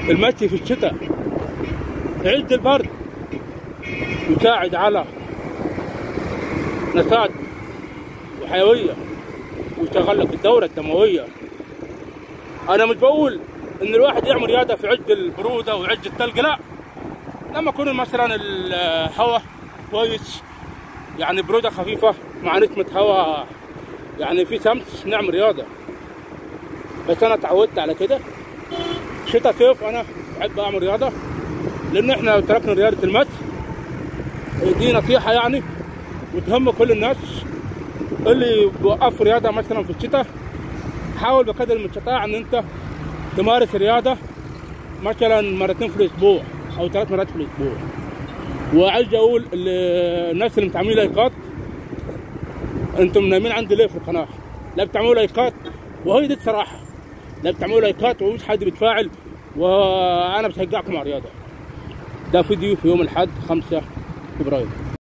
المشي في الشتاء عز البرد يساعد على نشاط وحيوية ويشغل لك الدورة الدموية أنا مش بقول إن الواحد يعمل رياضة في عز البرودة وعز الثلج لا لما يكون مثلا الهواء كويس يعني برودة خفيفة مع نسمة هواء يعني في شمس نعمل رياضة بس أنا اتعودت على كده شتاء صيف أنا بحب أعمل رياضة لأن إحنا تركنا رياضة المشي دي نصيحة يعني وتهم كل الناس اللي بيوقفوا رياضة مثلا في الشتاء حاول بقدر المستطاع إن أنت تمارس الرياضة مثلا مرتين في الأسبوع أو ثلاث مرات في الأسبوع وعايز أقول ال- الناس اللي متعملين لايكات أنتم نايمين عندي ليه في القناة لا بتعملوا لايكات وهي دي الصراحة لا بتعملوا لايكات ومش حد بيتفاعل وأنا بشجعكم على الرياضة ده فيديو في يوم الأحد 5 فبراير